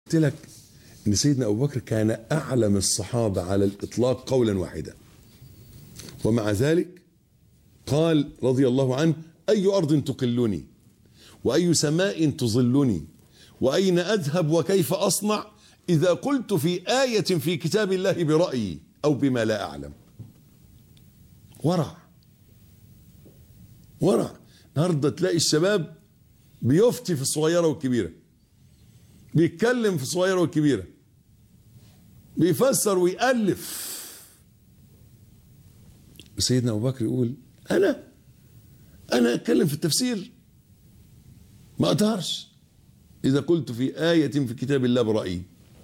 قلت لك ان سيدنا ابو بكر كان اعلم الصحابه على الاطلاق قولا واحدا ومع ذلك قال رضي الله عنه اي ارض تقلني واي سماء تظلني واين اذهب وكيف اصنع اذا قلت في ايه في كتاب الله برايي او بما لا اعلم ورع ورع النهارده تلاقي الشباب بيفتي في الصغيره والكبيره بيتكلم في الصغيره والكبيره بيفسر ويألف سيدنا ابو بكر يقول انا انا اتكلم في التفسير ما اقدرش اذا قلت في ايه في كتاب الله برايي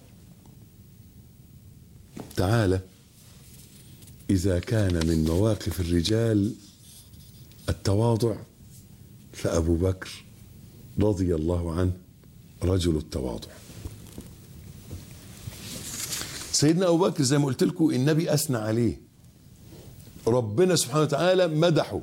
تعالى اذا كان من مواقف الرجال التواضع فابو بكر رضي الله عنه رجل التواضع سيدنا ابو بكر زي ما قلت لكم النبي اثنى عليه ربنا سبحانه وتعالى مدحه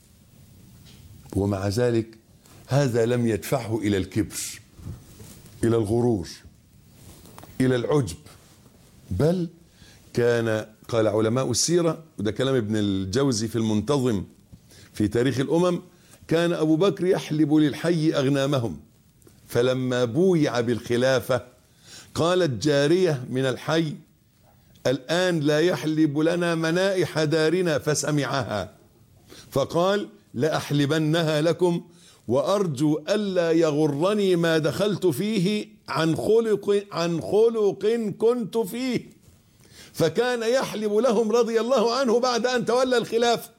ومع ذلك هذا لم يدفعه الى الكبر الى الغرور الى العجب بل كان قال علماء السيره وده كلام ابن الجوزي في المنتظم في تاريخ الامم كان ابو بكر يحلب للحي اغنامهم فلما بويع بالخلافه قالت جاريه من الحي الان لا يحلب لنا منائح دارنا فسمعها فقال لاحلبنها لكم وارجو الا يغرني ما دخلت فيه عن خلق عن خلق كنت فيه فكان يحلب لهم رضي الله عنه بعد ان تولى الخلافه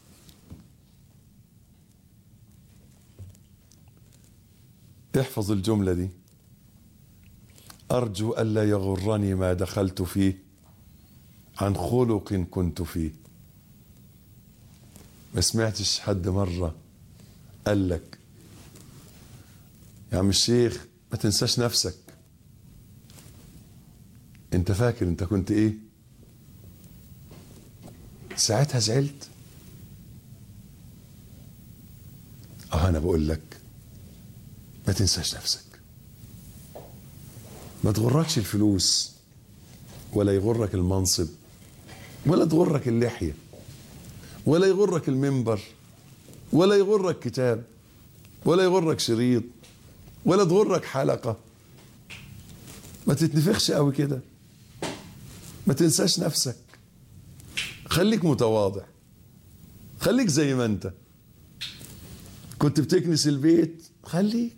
احفظ الجمله دي ارجو الا يغرني ما دخلت فيه عن خلق كنت فيه ما سمعتش حد مره قال لك يا عم الشيخ ما تنساش نفسك انت فاكر انت كنت ايه ساعتها زعلت اه انا بقول لك ما تنساش نفسك ما تغركش الفلوس ولا يغرك المنصب ولا تغرك اللحيه ولا يغرك المنبر ولا يغرك كتاب ولا يغرك شريط ولا تغرك حلقه ما تتنفخش قوي كده ما تنساش نفسك خليك متواضع خليك زي ما انت كنت بتكنس البيت خليك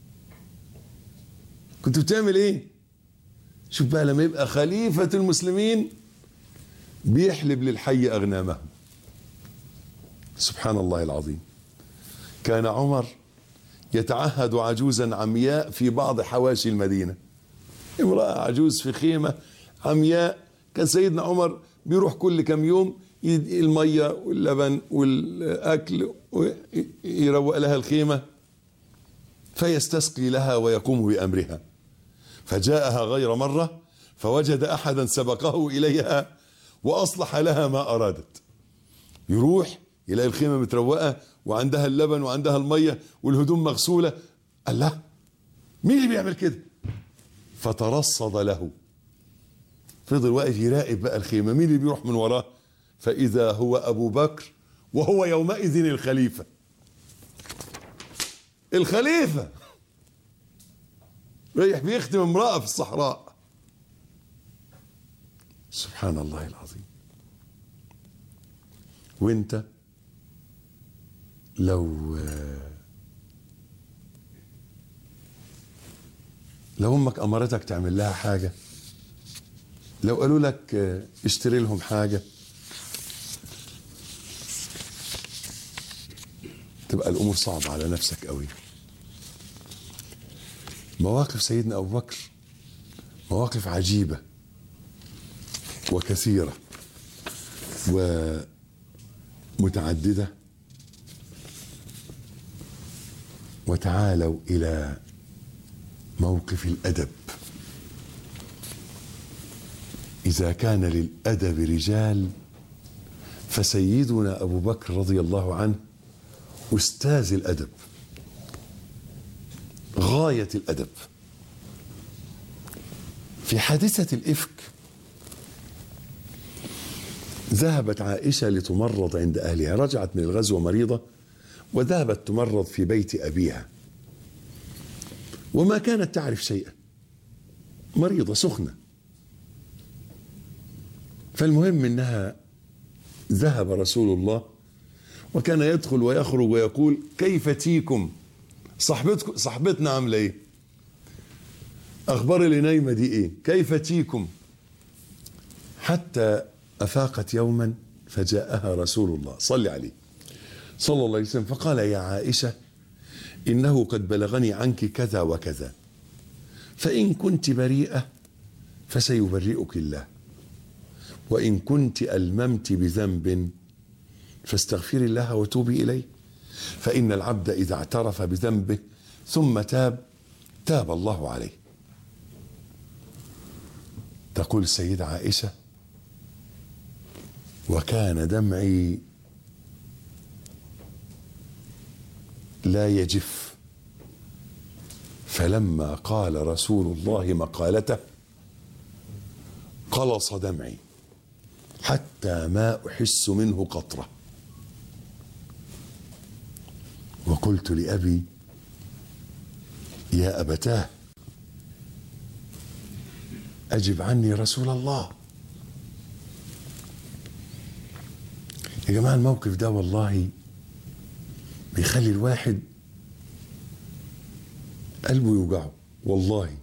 كنت بتعمل ايه شوف بقى لما يبقى خليفة المسلمين بيحلب للحي أغنامهم سبحان الله العظيم كان عمر يتعهد عجوزا عمياء في بعض حواشي المدينة امرأة عجوز في خيمة عمياء كان سيدنا عمر بيروح كل كم يوم المية واللبن والأكل ويروق لها الخيمة فيستسقي لها ويقوم بأمرها فجاءها غير مرة فوجد أحدا سبقه إليها وأصلح لها ما أرادت يروح يلاقي الخيمة متروقة وعندها اللبن وعندها المية والهدوم مغسولة قال لا مين اللي بيعمل كده فترصد له فضل واقف يراقب بقى الخيمة مين اللي بيروح من وراه فإذا هو أبو بكر وهو يومئذ الخليفة الخليفة رايح بيخدم امرأة في الصحراء سبحان الله العظيم وانت لو لو امك امرتك تعمل لها حاجه لو قالوا لك اشتري لهم حاجه تبقى الامور صعبه على نفسك قوي مواقف سيدنا ابو بكر مواقف عجيبه وكثيره ومتعدده وتعالوا الى موقف الادب اذا كان للادب رجال فسيدنا ابو بكر رضي الله عنه استاذ الادب غايه الادب في حادثة الإفك ذهبت عائشة لتمرض عند أهلها رجعت من الغزو مريضة وذهبت تمرض في بيت أبيها وما كانت تعرف شيئا مريضة سخنة فالمهم انها ذهب رسول الله وكان يدخل ويخرج ويقول كيف تيكم صاحبتكم صاحبتنا عامله ايه اخبار اللي نايمه دي ايه كيف تيكم حتى افاقت يوما فجاءها رسول الله صلى عليه صلى الله عليه وسلم فقال يا عائشه انه قد بلغني عنك كذا وكذا فان كنت بريئه فسيبرئك الله وإن كنت ألممت بذنب فاستغفري الله وتوبي إليه فإن العبد إذا اعترف بذنبه ثم تاب تاب الله عليه تقول السيدة عائشة وكان دمعي لا يجف فلما قال رسول الله مقالته قلص دمعي حتى ما احس منه قطره وقلت لابي يا ابتاه اجب عني رسول الله يا جماعه الموقف ده والله بيخلي الواحد قلبه يوجعه والله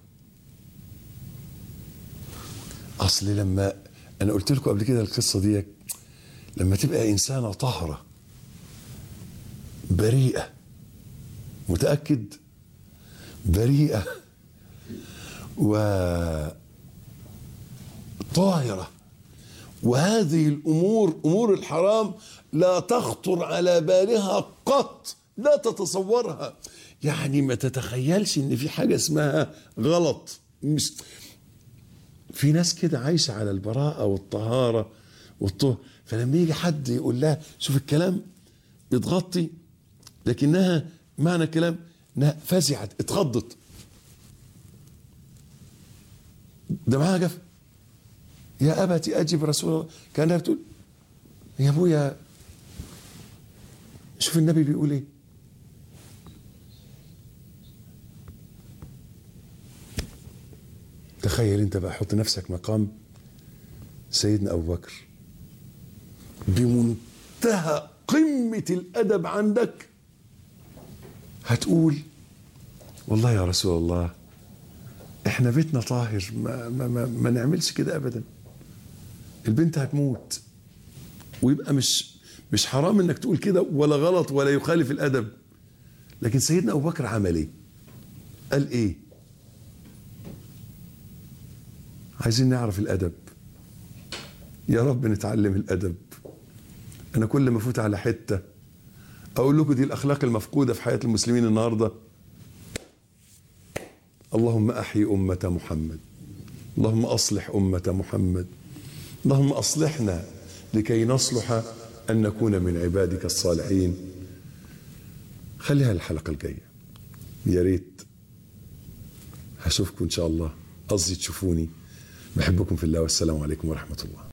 اصل لما انا قلت لكم قبل كده القصه دي لما تبقى انسانه طاهره بريئه متاكد بريئه و طاهره وهذه الامور امور الحرام لا تخطر على بالها قط لا تتصورها يعني ما تتخيلش ان في حاجه اسمها غلط مش في ناس كده عايشه على البراءه والطهاره والطهر فلما يجي حد يقول لها شوف الكلام بتغطي لكنها معنى الكلام انها فزعت اتخضت ده معاها جف يا ابتي اجب رسول الله كانها بتقول يا ابويا شوف النبي بيقول ايه تخيل انت بقى حط نفسك مقام سيدنا ابو بكر بمنتهى قمه الادب عندك هتقول والله يا رسول الله احنا بيتنا طاهر ما, ما, ما, ما نعملش كده ابدا البنت هتموت ويبقى مش مش حرام انك تقول كده ولا غلط ولا يخالف الادب لكن سيدنا ابو بكر عمل ايه قال ايه عايزين نعرف الادب يا رب نتعلم الادب انا كل ما افوت على حته اقول لكم دي الاخلاق المفقوده في حياه المسلمين النهارده اللهم احي امه محمد اللهم اصلح امه محمد اللهم اصلحنا لكي نصلح ان نكون من عبادك الصالحين خليها الحلقه الجايه يا ريت هشوفكم ان شاء الله قصدي تشوفوني بحبكم في الله والسلام عليكم ورحمه الله